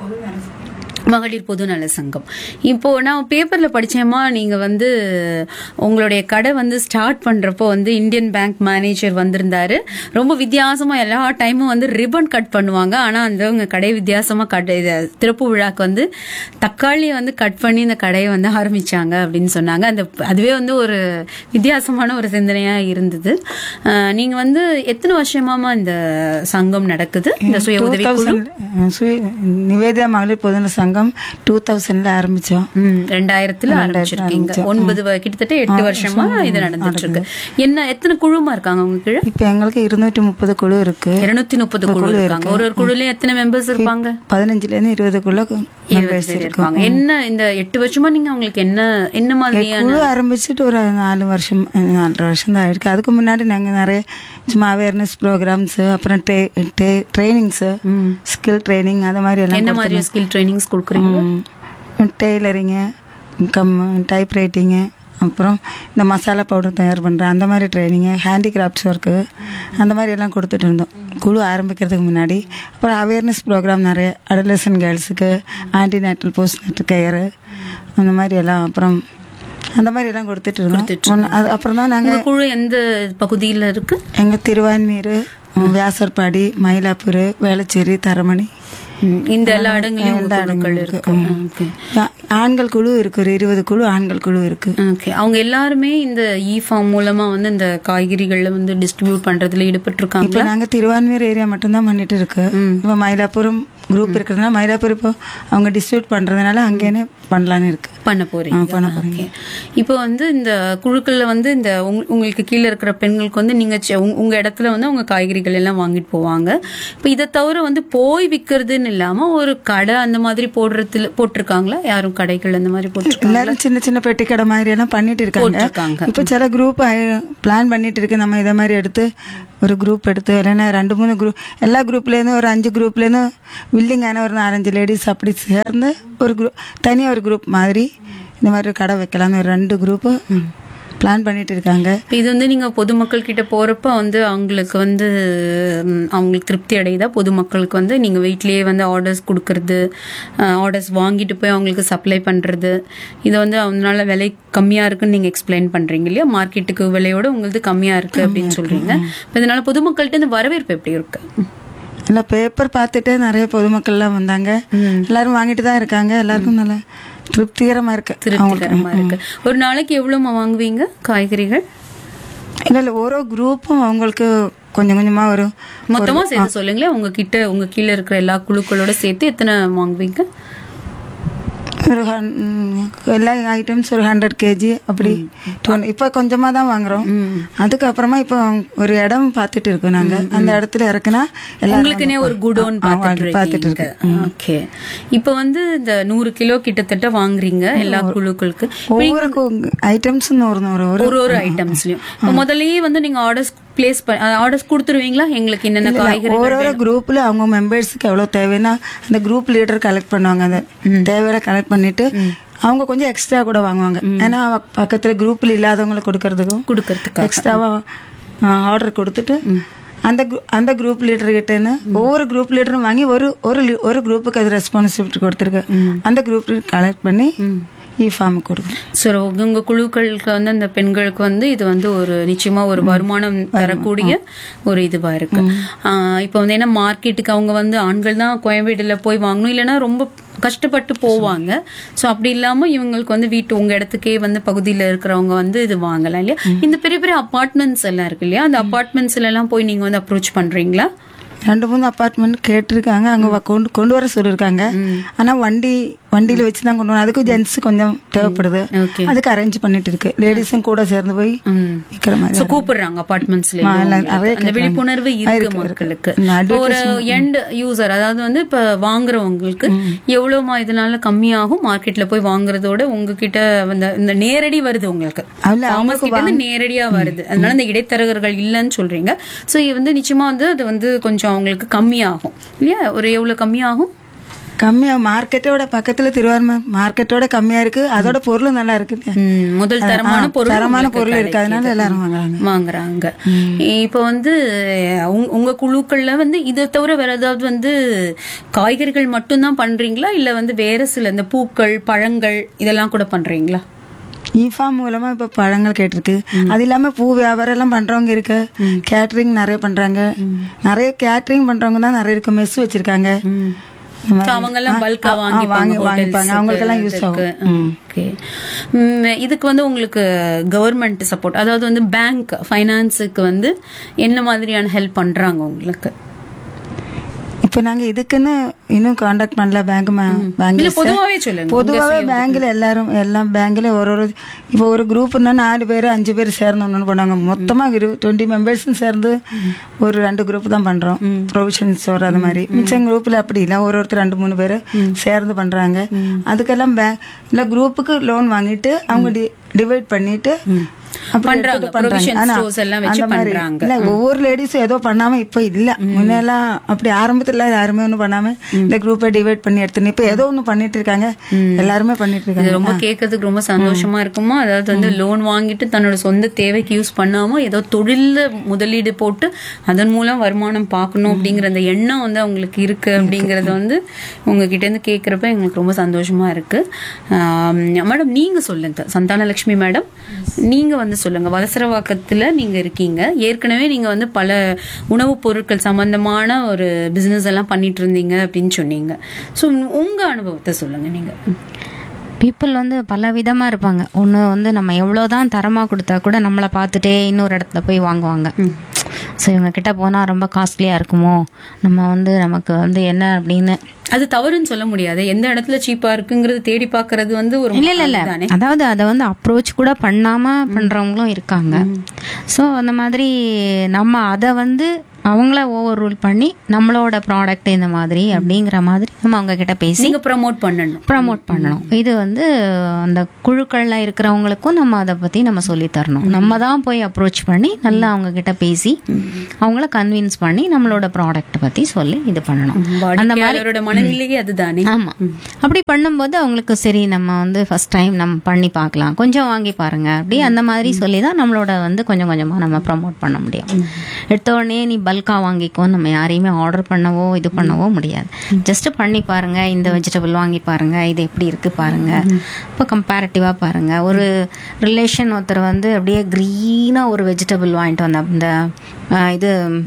மகளிர் பொது நல சங்கம் இப்போ நான் பேப்பர்ல படிச்சேமா நீங்க வந்து உங்களுடைய கடை வந்து ஸ்டார்ட் பண்றப்போ வந்து இந்தியன் பேங்க் மேனேஜர் வந்திருந்தாரு ரொம்ப வித்தியாசமா எல்லா டைமும் வந்து ரிப்பன் கட் பண்ணுவாங்க ஆனா அந்த உங்க கடை வித்தியாசமா கட் இது திறப்பு விழாக்கு வந்து தக்காளியை வந்து கட் பண்ணி இந்த கடையை வந்து ஆரம்பிச்சாங்க அப்படின்னு சொன்னாங்க அந்த அதுவே வந்து ஒரு வித்தியாசமான ஒரு சிந்தனையா இருந்தது அஹ், நீங்க வந்து எத்தனை வருஷமாமா இந்த சங்கம் நடக்குது இந்த சுய உதவி குழு 2000 சுய நிவேதிதா மகளிர் பொதுநல சங்கம் டூ தௌசண்ட்ல ஆரம்பிச்சோம் ம், ரெண்டாயிரத்துல ஆரம்பிச்சிருக்கீங்க ஒன்பது வ- கிட்டத்தட்ட எட்டு வருஷமா இது நடந்துட்டு இருக்கு என்ன எத்தனை குழுமா இருக்காங்க உங்க கீழே இப்போ எங்களுக்கு இருநூற்றி முப்பது குழு இருக்கு இருநூத்தி முப்பது குழு இருக்காங்க ஒரு ஒரு குழுலயும் எத்தனை மெம்பர்ஸ் இருப்பாங்க பதினஞ்சுல இருந்து இருபதுக்குள்ள இருபது பேர் இருப்பாங்க என்ன இந்த எட்டு வருஷமா நீங்க அவங்களுக்கு என்ன என்ன மாதிரியான குழு ஆரம்பிச்சுட்டு ஒரு நாலு வருஷம் நாலரை வருஷம் தான் இருக்கு அதுக்கு முன்னாடி நாங்க நிறைய சும்மா அவேர்னஸ் ப்ரோக்ராம்ஸ் அப்புறம் ட்ரைனிங்ஸ் ஸ்கில் ட்ரைனிங் அது மாதிரி எல்லாம் என்ன மாதிரி ஸ்கில் ட்ரைனிங்ஸ் கொடுக்குறீங்க டெய்லரிங்கு கம் டைப் ரைட்டிங்கு அப்புறம் இந்த மசாலா பவுடர் தயார் பண்ணுறேன் அந்த மாதிரி ட்ரைனிங்கு ஹேண்டிகிராஃப்ட்ஸ் ஒர்க்கு அந்த மாதிரி எல்லாம் கொடுத்துட்டு இருந்தோம் குழு ஆரம்பிக்கிறதுக்கு முன்னாடி அப்புறம் அவேர்னஸ் ப்ரோக்ராம் நிறைய அடலசன் கேர்ள்ஸுக்கு ஆன்டிநேட்டல் போஸ்ட் நேட்டல் கேரு அந்த மாதிரி எல்லாம் அப்புறம் அந்த மாதிரி எல்லாம் கொடுத்துட்டு இருந்தோம் ஒண்ணு- அது அப்புறம் தான் நாங்கள் உங்க குழு எந்த பகுதியில இருக்கு எங்கள் திருவான்மீர் வியாசர்பாடி மயிலாப்பூர் வேளச்சேரி தரமணி ம், இந்த எல்லா இடங்களையும் உங்க குழுக்கள் இருக்கு ஓகே ஆ- ஆண்கள் குழு இருக்கு ஒரு இருபது குழு ஆண்கள் குழு இருக்கு ஓகே அவங்க எல்லாருமே இந்த இ ஃபார்ம் மூலமா வந்து இந்த காய்கறிகளை வந்து டிஸ்ட்ரிபியூட் பண்றதுல ஈடுபட்டு இப்ப நாங்க திருவான்மீர் ஏரியா மட்டும்தான் பண்ணிட்டு இருக்கு இப்ப மயிலாப்பூரும் குரூப் இருக்கிறதுனால மயிலாப்பூர் இப்போ அவங்க டிஸ்ட்ரிபியூட் பண்ணுறதுனால அங்கேயே பண்ணலான்னு இருக்கு பண்ண போறீங்க பண்ண ஓகே இப்போ வந்து இந்த குழுக்கள்ல வந்து இந்த உங்க- உங்களுக்கு கீழே இருக்கிற பெண்களுக்கு வந்து நீங்க செ- உங்க- உங்க இடத்துல வந்து அவங்க காய்கறிகள் எல்லாம் வாங்கிட்டு போவாங்க இப்போ இதை தவிர வந்து போய் விற்கிறதுன்னு இல்லாம ஒரு கடை அந்த மாதிரி போடுறதுல போட்டிருக்காங்களா யாரும் கடைகள் அந்த மாதிரி போட்டிருக்காங்க எல்லாரும் சின்ன சின்ன பெட்டி கடை மாதிரி எல்லாம் பண்ணிட்டு இருக்காங்க போட்டிருக்காங்க. இப்போ சில குரூப் பிளான் பண்ணிட்டு இருக்கு நம்ம இதை மாதிரி எடுத்து ஒரு குரூப் எடுத்து இல்லைன்னா ரெண்டு மூணு குரூப் எல்லா குரூப்லேருந்து ஒரு அஞ்சு குரூப்லேருந்து வில்லிங்கான ஒரு நாலஞ்சு லேடிஸ் அப்படி சேர்ந்து ஒரு குரூப் தனியாக ஒரு குரூப் மாதிரி இந்த மாதிரி ஒரு கடை வைக்கலாம்னு ஒரு ரெண்டு குரூப்பு பிளான் பண்ணிட்டு இருக்காங்க இப்ப இது வந்து நீங்க பொதுமக்கள் கிட்ட போறப்ப வந்து அவங்களுக்கு வந்து ம், அவங்களுக்கு திருப்தி அடையுதா பொதுமக்களுக்கு வந்து நீங்க வீட்லயே வந்து ஆர்டர்ஸ் கொடுக்கறது ஆர்டர்ஸ் வாங்கிட்டு போய் அவங்களுக்கு சப்ளை பண்றது இது வந்து அவங்களால விலை கம்மியா இருக்குன்னு நீங்க எக்ஸ்பிளைன் பண்றீங்க இல்லையா மார்க்கெட்டுக்கு விலையோட உங்களுக்கு கம்மியா இருக்கு அப்படின்னு சொல்றீங்க இப்ப இதனால பொதுமக்கள்கிட்ட இந்த வரவேற்பு எப்படி இருக்கு இல்லை பேப்பர் பார்த்துட்டு நிறைய பொதுமக்கள்லாம் வந்தாங்க எல்லாரும் வாங்கிட்டு தான் இருக்காங்க எல்லாருக்கும் நல்லா திருப்திகரமாக இருக்கு திருப்திகரமா இருக்கு ஒரு நாளைக்கு எவ்வளவுமா வாங்குவீங்க காய்கறிகள் இல்லை இல்லை ஒரு குரூப்பும் அவங்களுக்கு கொஞ்சம் கொஞ்சமாக வரும் மொத்தமா சேர்த்து சொல்லுங்களேன் உங்க கிட்ட உங்க கீழே இருக்கிற எல்லா குழுக்களோட சேர்த்து எத்தனை வாங்குவீங்க ஒரு hun- ம், எல்லா ஐட்டம்ஸ் ஒரு ஹண்ட்ரட் கேஜி அப்படி டுவெண்ட்டி இப்போ கொஞ்சமாக தான் வாங்குறோம் அதுக்கப்புறமா இப்போ ஒரு இடம் பார்த்துட்டு இருக்கோம் நாங்கள் அந்த இடத்துல இறக்குனா எல்லாரும் உங்களுக்குனே ஒரு குடோன் ஆ, பார்த்துட்டு பார்த்துட்டு இருக்கீங்க ஓகே இப்போ வந்து இந்த நூறு கிலோ கிட்டத்தட்ட வாங்குறீங்க எல்லா குழுக்களுக்கு ஒவ்வொரு ஐட்டம்ஸ் ஒரு நூறு ஒரு ஒரு ஒரு ஐட்டம்ஸ்லயும் இப்போ முதல்லயே வந்து நீங்க ஆர்டர்ஸ் பிளேஸ் ஆர்டர்ஸ் கொடுத்துருவீங்களா எங்களுக்கு என்னென்ன காய்கறி ஒரு ஒரு குரூப்ல அவங்க மெம்பர்ஸ்க்கு எவ்வளவு தேவைன்னா அந்த குரூப் லீடர் கலெக்ட் பண்ணுவாங்க அந்த தேவையான கலெக்ட் பண்ணிட்டு அவங்க கொஞ்சம் எக்ஸ்ட்ரா கூட வாங்குவாங்க ஏன்னா அவ பக்கத்துல குரூப்ல இல்லாதவங்களுக்கு கொடுக்கறதுக்கும் கொடுக்கறதுக்கு எக்ஸ்ட்ராவா ஆர்டர் கொடுத்துட்டு அந்த group- அந்த குரூப் லீடர் கிட்டேன்னு ஒவ்வொரு குரூப் லீடரும் வாங்கி ஒரு ஒரு லீ- ஒரு குரூப்புக்கு அது ரெஸ்பான்சிபிலிட்டி கொடுத்துருக்கு அந்த குரூப் கலெக்ட் பண்ணி இ ஃபார்ம் கொடுக்கும் சரி உங்க குழுக்களுக்கு வந்து அந்த பெண்களுக்கு வந்து இது வந்து ஒரு நிச்சயமா ஒரு வருமானம் தரக்கூடிய ஒரு இதுவா இருக்கு ஆஹ் இப்போ வந்து என்ன மார்க்கெட்டுக்கு அவங்க வந்து ஆண்கள் தான் கோயம்பேடுல போய் வாங்கணும் இல்லைன்னா ரொம்ப கஷ்டப்பட்டு போவாங்க சோ அப்படி இல்லாம இவங்களுக்கு வந்து வீட்டு உங்க இடத்துக்கே வந்து பகுதியில இருக்கிறவங்க வந்து இது வாங்கலாம் இல்லையா இந்த பெரிய பெரிய அபார்ட்மெண்ட்ஸ் எல்லாம் இருக்கு இல்லையா அந்த அபார்ட்மெண்ட்ஸ்ல எல்லாம் போய் நீங்க வந்து அப்ரோச் பண்றீங்களா ரெண்டு மூணு அப்பார்ட்மெண்ட் கேட்டிருக்காங்க அங்க வ- கொண்டு கொண்டு வர சொல்லியிருக்காங்க ஆனா வண்டி வண்டியில வச்சு தான் கொண்டு வரணும் அதுக்கும் ஜென்ஸ் கொஞ்சம் தேவைப்படுது Okay. அதுக்கு அரேஞ்ச் பண்ணிட்டு இருக்கு லேடிஸும் கூட சேர்ந்து போய் ம். விற்கிற மாதிரி சோ கூப்பிடுறாங்க அபார்ட்மெண்ட்ஸ்ல ஆ, எல்லாம் நிறைய அந்த கேக்குறாங்க. விழிப்புணர்வு ஆ, இருக்கு இருக்கு, இருக்கு. மக்களுக்கு நான் ஒரு எண்ட் யூசர் அதாவது வந்து இப்ப வாங்குறவங்களுக்கு எவ்வளவுமா இதனால கம்மியாகும் மார்க்கெட்ல போய் வாங்குறதோட உங்ககிட்ட இந்த இந்த நேரடி வருது உங்களுக்கு அதுல Farmers கிட்ட இருந்து நேரடியா வருது அதனால இந்த இடைத்தரகர்கள் இல்லைன்னு சொல்றீங்க சோ இது வந்து நிச்சயமா வந்து அது வந்து கொஞ்சம் அவங்களுக்கு கம்மியாகும் இல்லையா ஒரு எவ்வளவு கம்மியாகும் கம்மியா மார்க்கெட்டோட பக்கத்துல திருவாரூர் மார்க்கெட்டோட கம்மியா இருக்கு அதோட பொருளும் நல்லா இருக்கு ம், முதல் தரமான ஆ, பொருள் தரமான உங்களுக்கு பொருள் இருக்கு அதனால கிடைக்குது. எல்லாரும் வாங்குறாங்க வாங்குறாங்க இப்போ வந்து உங்க- உங்க குழுக்கள்ல வந்து இதை தவிர வேற ஏதாவது வந்து காய்கறிகள் மட்டும்தான் பண்றீங்களா இல்ல வந்து வேற சில இந்த பூக்கள் பழங்கள் இதெல்லாம் கூட பண்றீங்களா இஃபார்ம் மூலமா இப்ப பழங்கள் கேட்டிருக்கு அது இல்லாம பூ வியாபாரம் எல்லாம் பண்றவங்க இருக்கு கேட்டரிங் நிறைய பண்றாங்க நிறைய கேட்டரிங் பண்றவங்க தான் நிறைய இருக்கு மெஸ் வச்சிருக்காங்க இந்த மாதிரி. So அவங்க எல்லாம் ஆ, பல்கா ஆ, ஆ, வாங்கிப்பாங்க வாங்கி வாங்கிப்பாங்க அவங்களுக்கு எல்லாம் யூஸ் ஹோட்டல்ஸுக்கு, ஆகும் ம். ஓகே ம், இதுக்கு வந்து உங்களுக்கு கவர்மெண்ட் சப்போர்ட் அதாவது வந்து பேங்க் ஃபைனான்ஸுக்கு வந்து என்ன மாதிரியான ஹெல்ப் பண்றாங்க உங்களுக்கு இப்ப நாங்க இதுக்குன்னு இன்னும் காண்டாக்ட் பண்ணல பேங்க் இல்ல பேங்க்ல பொதுவாவே சொல்லுங்க பொதுவாகவே பேங்க்ல எல்லாரும் எல்லாம் பேங்க்ல ஒரு ஒரு இப்போ ஒரு குரூப்னா நாலு பேர் அஞ்சு பேர் சேர்ந்து ஒன்று பண்ணுவாங்க மொத்தமா டுவெண்ட்டி மெம்பர்ஸும் சேர்ந்து ஒரு ரெண்டு குரூப் தான் பண்றோம் ப்ரொவிஷன் ஸ்டோர் அது மாதிரி மிச்சம் குரூப்ல அப்படி இல்லை ஒரு ஒருத்தர் ரெண்டு மூணு பேர் சேர்ந்து பண்றாங்க அதுக்கெல்லாம் பேங்க் இல்லை குரூப்புக்கு லோன் வாங்கிட்டு அவங்க டிவைட் பண்ணிட்டு அப்படி பண்றாங்க. எடுத்துட்டு பண்றாங்க. provision ஆனா, stores எல்லாம் வச்சு அந்த மாதிரி பண்றாங்க. இல்ல ஒவ்வொரு லேடிஸும் ஏதோ பண்ணாம இப்ப இல்ல முன்னெல்லாம் அப்படி ஆரம்பத்துல யாருமே ஒண்ணும் பண்ணாம இந்த குரூப்பை டிவைட் பண்ணி எடுத்துன்னு இப்ப ஏதோ ஒண்ணு பண்ணிட்டு இருக்காங்க எல்லாருமே பண்ணிட்டு இது இருக்காங்க ரொம்ப கேட்கறதுக்கு ரொம்ப சந்தோஷமா இருக்குமா அதாவது வந்து லோன் வாங்கிட்டு தன்னோட சொந்த தேவைக்கு யூஸ் பண்ணாம ஏதோ தொழில்ல முதலீடு போட்டு அதன் மூலம் வருமானம் பார்க்கணும் அப்படிங்கிற அந்த எண்ணம் வந்து அவங்களுக்கு இருக்கு அப்படிங்கறது வந்து உங்ககிட்ட இருந்து கேட்கறப்ப எங்களுக்கு ரொம்ப சந்தோஷமா இருக்கு மேடம் நீங்க சொல்லுங்க சந்தானலட்சுமி மேடம் நீங்க வந்து சொல்லுங்க வலசரவாக்கத்துல நீங்க இருக்கீங்க ஏற்கனவே நீங்க வந்து பல உணவுப் பொருட்கள் சம்பந்தமான ஒரு பிசினஸ் எல்லாம் பண்ணிட்டு இருந்தீங்க அப்படின்னு சொன்னீங்க ஸோ உங்க அனுபவத்தை சொல்லுங்க நீங்க பீப்புள் வந்து பல விதமாக இருப்பாங்க ஒன்று வந்து நம்ம எவ்வளோ தான் தரமாக கொடுத்தா கூட நம்மளை பார்த்துட்டே இன்னொரு இடத்துல போய் வாங்குவாங்க ஸோ இவங்க கிட்ட போனால் ரொம்ப காஸ்ட்லியாக இருக்குமோ நம்ம வந்து நமக்கு வந்து என்ன அப்படின்னு அது தவறுன்னு சொல்ல முடியாது எந்த இடத்துல சீப்பா இருக்குங்கிறது தேடி பார்க்கிறது வந்து ஒரு இல்ல இல்ல இல்ல தானே அதாவது அதை வந்து அப்ரோச் கூட பண்ணாம பண்றவங்களும் இருக்காங்க ஸோ அந்த மாதிரி நம்ம அதை வந்து அவங்கள ஓவர் ரூல் பண்ணி நம்மளோட ப்ராடக்ட் இந்த மாதிரி அப்படிங்கிற மாதிரி நம்ம அவங்க கிட்ட பேசி நீங்க ப்ரமோட் பண்ணணும் ப்ரமோட் பண்ணணும் இது வந்து அந்த குழுக்கள்ல இருக்கிறவங்களுக்கும் நம்ம அதை பத்தி நம்ம சொல்லி தரணும் நம்ம தான் போய் அப்ரோச் பண்ணி நல்லா அவங்க கிட்ட பேசி அவங்கள கன்வின்ஸ் பண்ணி நம்மளோட ப்ராடக்ட் பத்தி சொல்லி இது பண்ணணும் அந்த மாதிரி வாடிக்கையாளரோட மனநிலையே அதுதானே ஆமா அப்படி பண்ணும்போது அவங்களுக்கு சரி நம்ம வந்து ஃபர்ஸ்ட் டைம் நம்ம பண்ணி பார்க்கலாம் கொஞ்சம் வாங்கி பாருங்க அப்படி அந்த மாதிரி சொல்லி தான் நம்மளோட வந்து கொஞ்சம் கொஞ்சமா நம்ம ப்ரமோட் பண்ண முடியும் எடுத்த உடனே நீ பல்கா வாங்கிக்கோ நம்ம யாரையுமே ஆர்டர் பண்ணவோ இது பண்ணவோ முடியாது ஜஸ்ட் பண்ணி பாருங்க இந்த வெஜிடபிள் வாங்கி பாருங்க இது எப்படி இருக்கு பாருங்க இப்போ கம்பேரிட்டிவா பாருங்க ஒரு ரிலேஷன் ஒருத்தர் வந்து அப்படியே க்ரீனா ஒரு வெஜிடபிள் வாங்கிட்டு வந்தா இந்த ஆஹ், இது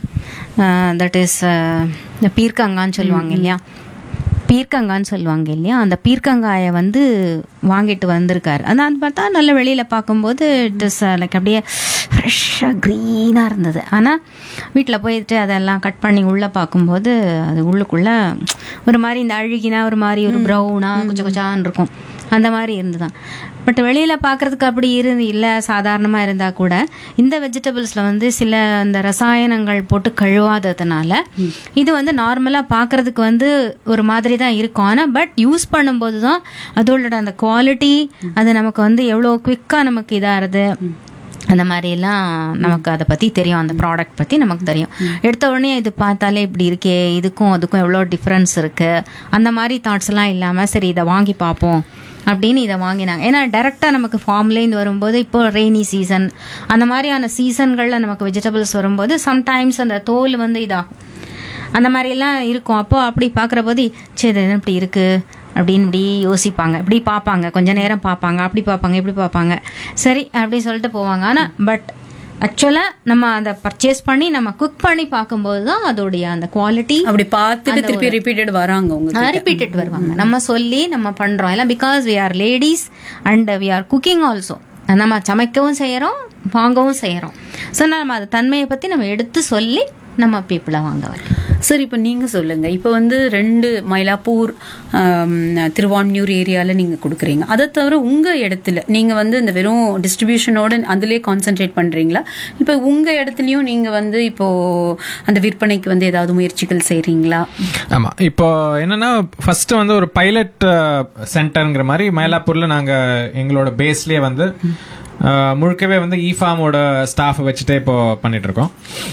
தட் இஸ் பீர்க்கங்கான்னு சொல்லுவாங்க இல்லையா பீர்க்கங்கான்னு சொல்லுவாங்க இல்லையா அந்த பீர்க்கங்காயை வந்து வாங்கிட்டு வந்திருக்காரு அதான் அது பார்த்தா நல்ல வெளியில் பார்க்கும்போது இட் இஸ் லைக் அப்படியே ஃப்ரெஷ்ஷாக க்ரீனாக இருந்தது ஆனால் வீட்டில் போயிட்டு அதெல்லாம் கட் பண்ணி உள்ளே பார்க்கும்போது அது உள்ளுக்குள்ளே ஒரு மாதிரி இந்த அழுகினா ஒரு மாதிரி ஒரு ப்ரௌனாக கொஞ்சம் கொஞ்சம் இருக்கும் அந்த மாதிரி இருந்துதான் பட் வெளியில் பார்க்கறதுக்கு அப்படி இருந்து இல்லை சாதாரணமாக இருந்தால் கூட இந்த வெஜிடபிள்ஸில் வந்து சில அந்த ரசாயனங்கள் போட்டு கழுவாததுனால இது வந்து நார்மலாக பார்க்கறதுக்கு வந்து ஒரு மாதிரி தான் இருக்கும் ஆனால் பட் யூஸ் பண்ணும்போது தான் அதோட அந்த குவாலிட்டி அது நமக்கு வந்து எவ்வளோ குவிக்காக நமக்கு இதாகிறது அந்த மாதிரி எல்லாம் நமக்கு அதை பற்றி தெரியும் அந்த ப்ராடக்ட் பற்றி நமக்கு தெரியும் எடுத்த உடனே இது பார்த்தாலே இப்படி இருக்கே இதுக்கும் அதுக்கும் எவ்வளோ டிஃப்ரென்ஸ் இருக்குது அந்த மாதிரி தாட்ஸ் எல்லாம் இல்லாமல் சரி இதை வாங்கி பார்ப்போம் அப்படின்னு இதை வாங்கினாங்க ஏன்னா டைரெக்டாக நமக்கு ஃபார்ம்லேருந்து வரும்போது இப்போ ரெய்னி சீசன் அந்த மாதிரியான சீசன்களில் நமக்கு வெஜிடபிள்ஸ் வரும்போது சம்டைம்ஸ் அந்த தோல் வந்து இதாகும் அந்த மாதிரியெல்லாம் இருக்கும் அப்போ அப்படி பார்க்குற போது சரி இது என்ன இப்படி இருக்கு அப்படின்னு இப்படி யோசிப்பாங்க இப்படி பார்ப்பாங்க கொஞ்ச நேரம் பார்ப்பாங்க அப்படி பார்ப்பாங்க இப்படி பார்ப்பாங்க சரி அப்படி சொல்லிட்டு போவாங்க ஆனால் பட் ஆக்சுவலாக நம்ம அதை பர்ச்சேஸ் பண்ணி நம்ம குக் பண்ணி பார்க்கும்போது தான் அதோடைய அந்த குவாலிட்டி அப்படி பார்த்துட்டு திருப்பி ரிப்பீட்டட் வராங்க உங்க ரிப்பீட்டட் வருவாங்க நம்ம சொல்லி நம்ம பண்றோம் எல்லாம் because we are ladies and we are cooking also நம்ம சமைக்கவும் செய்யறோம் வாங்கவும் செய்யறோம் ஸோ நம்ம அந்த தன்மையை பத்தி நம்ம எடுத்து சொல்லி நம்ம பீப்புளை வாங்க வைக்கணும் சரி இப்போ நீங்க சொல்லுங்க இப்போ வந்து ரெண்டு மயிலாப்பூர் ஆம், திருவான்மியூர் ஏரியால நீங்க கொடுக்குறீங்க அதை தவிர உங்க இடத்துல நீங்க வந்து இந்த வெறும் டிஸ்ட்ரிபியூஷனோட அதுலயே கான்சென்ட்ரேட் பண்றீங்களா இப்போ உங்க இடத்துலயும் நீங்க வந்து இப்போ அந்த விற்பனைக்கு வந்து ஏதாவது முயற்சிகள் செய்றீங்களா ஆமா இப்போ என்னன்னா ஃபர்ஸ்ட் வந்து ஒரு பைலட் சென்டர்ங்கிற மாதிரி மயிலாப்பூர்ல நாங்க எங்களோட பேஸ்லயே வந்து அஹ், முழுக்கவே வந்து இஃபார்மோட ஸ்டாஃப் வச்சுட்டு இப்போ பண்ணிட்டு இருக்கோம்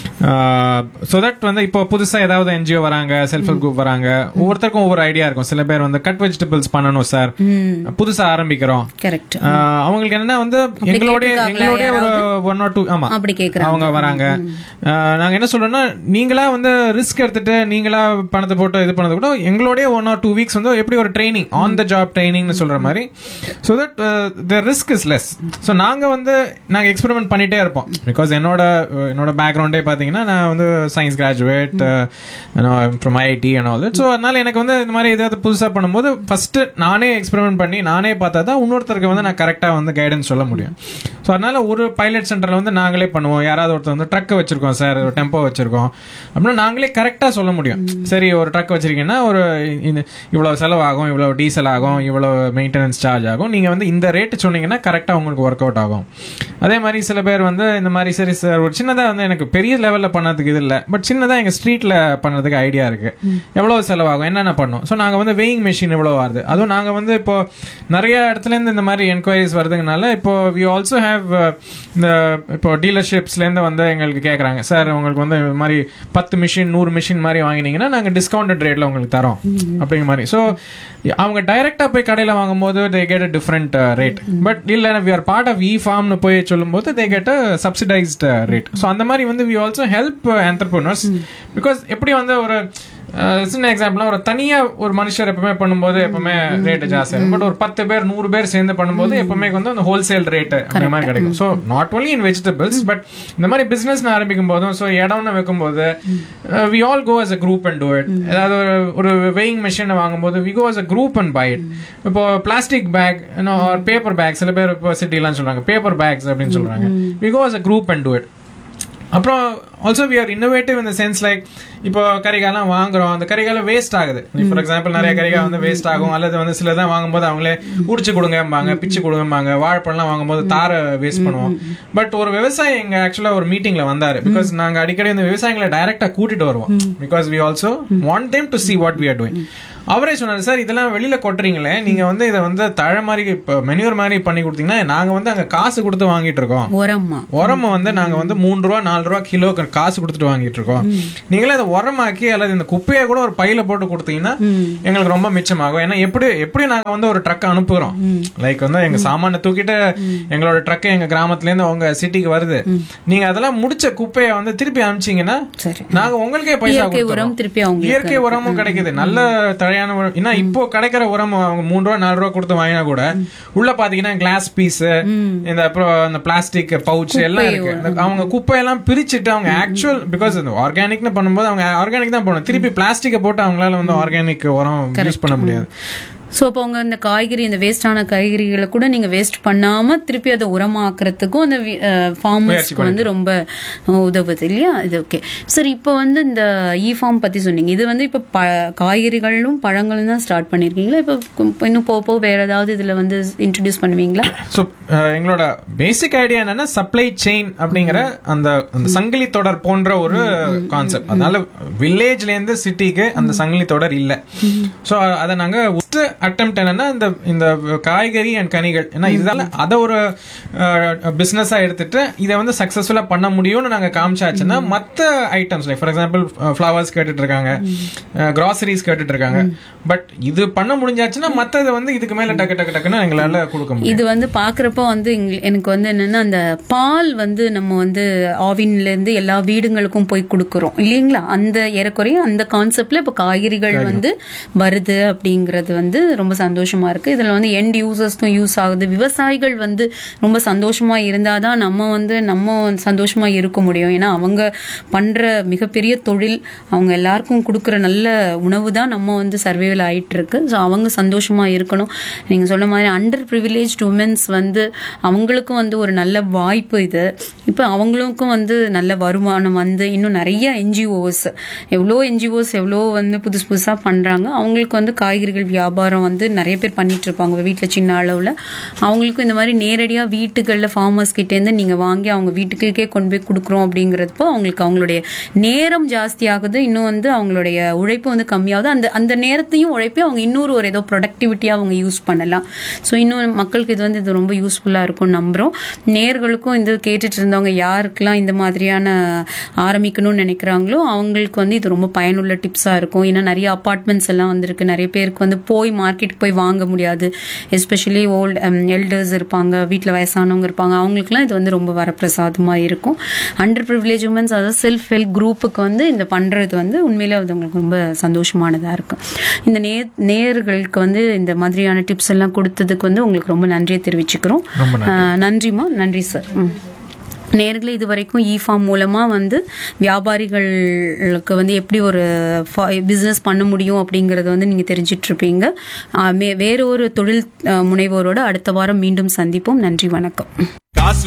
ஸோ தட் வந்து இப்போ புதுசா ஏதாவது என்ஜிஓ வராங்க செல்ஃப் ஹெல்ப் குரூப் வராங்க ஒவ்வொருத்தருக்கும் ஒவ்வொரு ஐடியா இருக்கும் சில பேர் வந்து கட் வெஜிடபிள்ஸ் பண்ணணும் சார் புதுசா ஆரம்பிக்கிறோம் கரெக்ட் ஆஹ் அவங்களுக்கு என்னன்னா வந்து எங்களுடைய கேட்டிருக்காங்களா எங்களுடைய ஒரு ஒன் ஆர் டூ ஆமா அப்படி கேக்குறாங்க. அவங்க வராங்க ஆஹ் நாங்க என்ன சொல்றோம்னா நீங்களா வந்து ரிஸ்க் எடுத்துட்டு நீங்களா பணத்தை போட்டு இது பண்ணது கூட எங்களுடைய ஒன் ஆர் டூ வீக்ஸ் வந்து எப்படி ஒரு ட்ரைனிங் ஆன் த ஜாப் ட்ரைனிங்னு சொல்ற மாதிரி so that the risk is less so நாங்க வந்து நாங்க எக்ஸ்பெரிமெண்ட் பண்ணிட்டே இருப்போம் பிகாஸ் என்னோட uh, என்னோட பேக்ரவுண்டே பாத்தீங்கன்னா நான் வந்து science graduate from IIT and all so அதனால எனக்கு வந்து இந்த மாதிரி ஏதாவது புதுசா பண்ணும்போது ஃபர்ஸ்ட் நானே எக்ஸ்பெரிமெண்ட் பண்ணி நானே பார்த்தா தான் இன்னொருத்தருக்கு வந்து நான் கரெக்டா வந்து கைடன்ஸ் சொல்ல முடியும் ஸோ அதனால ஒரு பைலட் சென்டர்ல வந்து நாங்களே பண்ணுவோம் யாராவது ஒருத்தர் வந்து ட்ரக் வச்சிருக்கோம் சார் ஒரு டெம்போ வச்சிருக்கோம் அப்படின்னா நாங்களே கரெக்டா சொல்ல முடியும் சரி ஒரு ட்ரக் வச்சிருக்கீங்கன்னா ஒரு இந்த- இவ்வளவு செலவாகும் இவ்வளவு டீசல் ஆகும் இவ்வளவு மெயின்டெனன்ஸ் சார்ஜ் ஆகும் நீங்க வந்து இந்த ரேட் சொன்னீங்கன்னா கரெக்டா உங்களுக்கு ஒர்க் அவுட் ஆகும் அதே மாதிரி சில பேர் வந்து இந்த மாதிரி சரி சார் ஒரு சின்னதா வந்து எனக்கு பெரிய லெவல்ல பண்ணதுக்கு இது இல்ல பட் சின்னதா எங்க ஸ்ட்ரீட்ல பண்ணதுக்கு ஐடியா இருக்கு எவ்வளவு செலவாகும் என்னென்ன பண்ணும் ஸோ நாங்க வந்து வெயிங் மிஷின் எவ்வளவு வருது அதுவும் நாங்க வந்து இப்போ நிறைய இடத்துல இருந்து இந்த மாதிரி என்கொயரிஸ் வருதுங்கனால இப்போ வி ஆல்சோ ஹேவ் இந்த இப்போ டீலர்ஷிப்ஸ்ல இருந்து வந்து எங்களுக்கு கேக்குறாங்க சார் உங்களுக்கு வந்து இந்த மாதிரி பத்து மிஷின் நூறு மிஷின் மாதிரி வாங்கினீங்கன்னா நாங்க டிஸ்கவுண்டட் ரேட்ல உங்களுக்கு தரோம் அப்படிங்கிற மாதிரி ஸோ அவங்க டைரக்டா போய் கடையில வாங்கும்போது they get a different rate but இல்ல we are part of e ஃபார்ம்னு போய் சொல்லும்போது they get a subsidised rate so அந்த மாதிரி வந்து we also help entrepreneurs because எப்படி வந்து ஒரு அஹ், சின்ன எக்ஸாம்பிளா ஒரு தனியா ஒரு மனுஷர் எப்பவுமே பண்ணும்போது எப்பவுமே ரேட் ஜாஸ்தி இருக்கும் பட் ஒரு பத்து பேர் நூறு பேர் சேர்ந்து பண்ணும்போது எப்பவுமே வந்து அந்த ஹோல்சேல் ரேட் அந்த மாதிரி கிடைக்கும் so not only in vegetables but இந்த மாதிரி பிசினஸ் ஆரம்பிக்கும் போதும் ஸோ இடம்னு வைக்கும்போது we all go as a group and do it ஏதாவது ஒரு ஒரு வெயிங் மிஷினை வாங்கும்போது we go as a group and buy it இப்போ பிளாஸ்டிக் பேக் ஒரு பேப்பர் பேக் சில பேர் இப்போ சிட்டிலாம் சொல்றாங்க பேப்பர் பேக்ஸ் அப்படின்னு சொல்றாங்க we go as a group and do it அப்புறம் ஆல்சோ வி ஆர் இன்னோவேட்டிவ் இந்த சென்ஸ் லைக் இப்போ கறிகாலாம் வாங்குறோம் அந்த கறிகாலம் வேஸ்ட் ஆகுது ஃபார் எக்ஸாம்பிள் நிறைய கறிகாய் வந்து வேஸ்ட் ஆகும் அல்லது வந்து சிலதான் வாங்கும்போது அவங்களே உடிச்சு கொடுங்கம்பாங்க பிச்சு கொடுங்கம்பாங்க வாழைப்பழம்லாம் வாங்கும்போது தாரை வேஸ்ட் பண்ணுவோம் பட் ஒரு விவசாயி எங்க ஆக்சுவலா ஒரு மீட்டிங்ல வந்தாரு பிகாஸ் நாங்க அடிக்கடி இந்த விவசாயிகளை டைரக்டா கூட்டிட்டு வருவோம் because we also want them to see what we are doing அவரே சொன்னாரு சார் இதெல்லாம் வெளியில கொட்டுறீங்களே நீங்க வந்து இதை வந்து தழை மாதிரி இப்போ மெனியூர் மாதிரி பண்ணி கொடுத்தீங்கன்னா நாங்க வந்து அங்க காசு கொடுத்து வாங்கிட்டு இருக்கோம் உரமா உரமை வந்து நாங்க வந்து மூணு ரூபா நாலு ரூபா கிலோ காசு கொடுத்துட்டு வாங்கிட்டு இருக்கோம் நீங்களே அதை உரமாக்கி அல்லது இந்த குப்பையை கூட ஒரு பையில போட்டு கொடுத்தீங்கன்னா எங்களுக்கு ரொம்ப மிச்சமாகும் ஏன்னா எப்படி எப்படி நாங்க வந்து ஒரு ட்ரக் அனுப்புறோம் லைக் வந்து எங்க சாமான தூக்கிட்டு எங்களோட ட்ரக் எங்க கிராமத்துல இருந்து உங்க சிட்டிக்கு வருது நீங்க அதெல்லாம் முடிச்ச குப்பையை வந்து திருப்பி அனுப்பிச்சீங்கன்னா சரி நாங்க உங்களுக்கே பைசா இயற்கை கொடுத்துறோம். உரம் திருப்பி அவங்களுக்கு இயற்கை உரமும் கிடைக்குது நல்ல தழையான உரம் ஏன்னா இப்போ கிடைக்கிற உரம் அவங்க மூணு ரூபா நாலு ரூபா கொடுத்து வாங்கினா கூட உள்ள பாத்தீங்கன்னா கிளாஸ் பீஸ் இந்த அப்புறம் அந்த பிளாஸ்டிக் பவுச் எல்லாம் இருக்கு இந்த அவங்க குப்பையெல்லாம் பிரிச்சுட்டு அவங்க ஆக்சுவல் பிகாஸ் இந்த ஆர்கானிக்னு பண்ணும்போது அவங்க ஆர்கானிக் தான் பண்ணணும் திருப்பி பிளாஸ்டிக்கை போட்டு அவங்களால வந்து ஆர்கானிக் உரம் யூஸ் பண்ண முடியாது ஸோ அப்போ உங்க இந்த காய்கறி இந்த வேஸ்டான காய்கறிகளை கூட நீங்க வேஸ்ட் பண்ணாம திருப்பி அதை உரமாக்குறதுக்கும் அந்த ஃபார்மர்ஸ்க்கு வந்து ரொம்ப உதவுது இல்லையா இது ஓகே சரி இப்போ வந்து இந்த இ ஃபார்ம் பத்தி சொன்னீங்க இது வந்து இப்போ ப காய்கறிகளும் பழங்களும் தான் ஸ்டார்ட் பண்ணிருக்கீங்களா இப்போ கு- இன்னும் போக போக வேற ஏதாவது இதுல வந்து இன்ட்ரடியூஸ் பண்ணுவீங்களா ஸோ எங்களோட பேசிக் ஐடியா என்னன்னா சப்ளை செயின் அப்படிங்கிற அந்த அந்த சங்கிலி தொடர் போன்ற ஒரு கான்செப்ட் அதனால வில்லேஜ்ல இருந்து சிட்டிக்கு அந்த சங்கிலி தொடர் இல்ல ஸோ அதை நாங்க அட்டெம்ட் என்னன்னா இந்த இந்த காய்கறி அண்ட் கனிகள் ஏன்னா இதனால அதை ஒரு பிசினஸா எடுத்துட்டு இதை வந்து சக்சஸ்ஃபுல்லா பண்ண முடியும்னு நாங்க காமிச்சாச்சுன்னா மத்த items like for example flowers கேட்டுட்டு இருக்காங்க கிராசரிஸ் கேட்டுட்டு இருக்காங்க பட் இது பண்ண முடிஞ்சாச்சுன்னா மத்தது வந்து இதுக்கு மேல டக்கு டக்கு டக்குன்னு எங்களால கொடுக்க முடியும் இது வந்து பாக்குறப்ப வந்து எங்க- எனக்கு வந்து என்னன்னா அந்த பால் வந்து நம்ம வந்து ஆவின்ல இருந்து எல்லா வீடுங்களுக்கும் போய் கொடுக்கறோம் இல்லைங்களா அந்த ஏறக்குறைய அந்த கான்செப்ட்ல இப்ப காய்கறிகள் வந்து வருது அப்படிங்கறது வந்து ரொம்ப சந்தோஷமா இருக்கு இதுல வந்து எண்ட் யூசர்ஸ்க்கும் யூஸ் ஆகுது விவசாயிகள் வந்து ரொம்ப சந்தோஷமா இருந்தாதான் நம்ம வந்து நம்ம சந்தோஷமா இருக்க முடியும் ஏன்னா அவங்க பண்ற மிகப்பெரிய தொழில் அவங்க எல்லாருக்கும் கொடுக்குற நல்ல உணவு தான் நம்ம வந்து சர்வேவில் ஆயிட்டு இருக்கு ஸோ அவங்க சந்தோஷமா இருக்கணும் நீங்க சொன்ன மாதிரி அண்டர் ப்ரிவிலேஜ் உமன்ஸ் வந்து அவங்களுக்கும் வந்து ஒரு நல்ல வாய்ப்பு இது இப்போ அவங்களுக்கும் வந்து நல்ல வருமானம் வந்து இன்னும் நிறைய என்ஜிஓஸ் எவ்வளோ என்ஜிஓஸ் எவ்வளோ வந்து புதுசு புதுசாக பண்றாங்க அவங்களுக்கு வந்து காய்கறிகள் வியாபாரம் வந்து நிறைய பேர் பண்ணிட்டு இருப்பாங்க வீட்டில் சின்ன அளவில் அவங்களுக்கும் இந்த மாதிரி நேரடியாக வீட்டுகளில் ஃபார்மர்ஸ் கிட்டேருந்து நீங்கள் வாங்கி அவங்க வீட்டுக்கே கொண்டு போய் கொடுக்குறோம் அப்படிங்கிறப்போ அவங்களுக்கு அவங்களுடைய நேரம் ஜாஸ்தியாகுது இன்னும் வந்து அவங்களுடைய உழைப்பு வந்து கம்மியாகுது அந்த அந்த நேரத்தையும் உழைப்பையும் அவங்க இன்னொரு ஒரு ஏதோ ப்ரொடக்டிவிட்டியாக அவங்க யூஸ் பண்ணலாம் ஸோ இன்னும் மக்களுக்கு இது வந்து இது ரொம்ப யூஸ்ஃபுல்லாக இருக்கும் நம்புகிறோம் நேர்களுக்கும் இந்த கேட்டுட்டு இருந்தவங்க யாருக்கெல்லாம் இந்த மாதிரியான ஆரம்பிக்கணும்னு நினைக்கிறாங்களோ அவங்களுக்கு வந்து இது ரொம்ப பயனுள்ள டிப்ஸாக இருக்கும் ஏன்னா நிறைய அப்பார்ட்மெண்ட்ஸ் எல்லாம் வந்திருக்கு நிறைய பேருக்கு வந்து போய் மார்க்கெட் போய் வாங்க முடியாது எஸ்பெஷலி ஓல்டு எல்டர்ஸ் இருப்பாங்க வீட்டில் வயசானவங்க இருப்பாங்க அவங்களுக்குலாம் இது வந்து ரொம்ப வரப்பிரசாதமாக இருக்கும் அண்டர் ப்ரிவிலேஜ் உமன்ஸ் அதாவது செல்ஃப் ஹெல்ப் குரூப்புக்கு வந்து இந்த பண்ணுறது வந்து உண்மையிலே அது அவங்களுக்கு ரொம்ப சந்தோஷமானதாக இருக்கும் இந்த நே நேயர்களுக்கு வந்து இந்த மாதிரியான டிப்ஸ் எல்லாம் கொடுத்ததுக்கு வந்து உங்களுக்கு ரொம்ப நன்றியை தெரிவிச்சுக்கிறோம் ஆஹ் நன்றிம்மா நன்றி சார் ம் நேர்களை இது வரைக்கும் இ ஃபார்ம் மூலமாக வந்து வியாபாரிகளுக்கு வந்து எப்படி ஒரு பிஸ்னஸ் பண்ண முடியும் அப்படிங்கறத வந்து நீங்கள் தெரிஞ்சிட்டு இருப்பீங்க ஆஹ் மே- வேற ஒரு தொழில் ஆஹ் முனைவோரோட அடுத்த வாரம் மீண்டும் சந்திப்போம் நன்றி வணக்கம்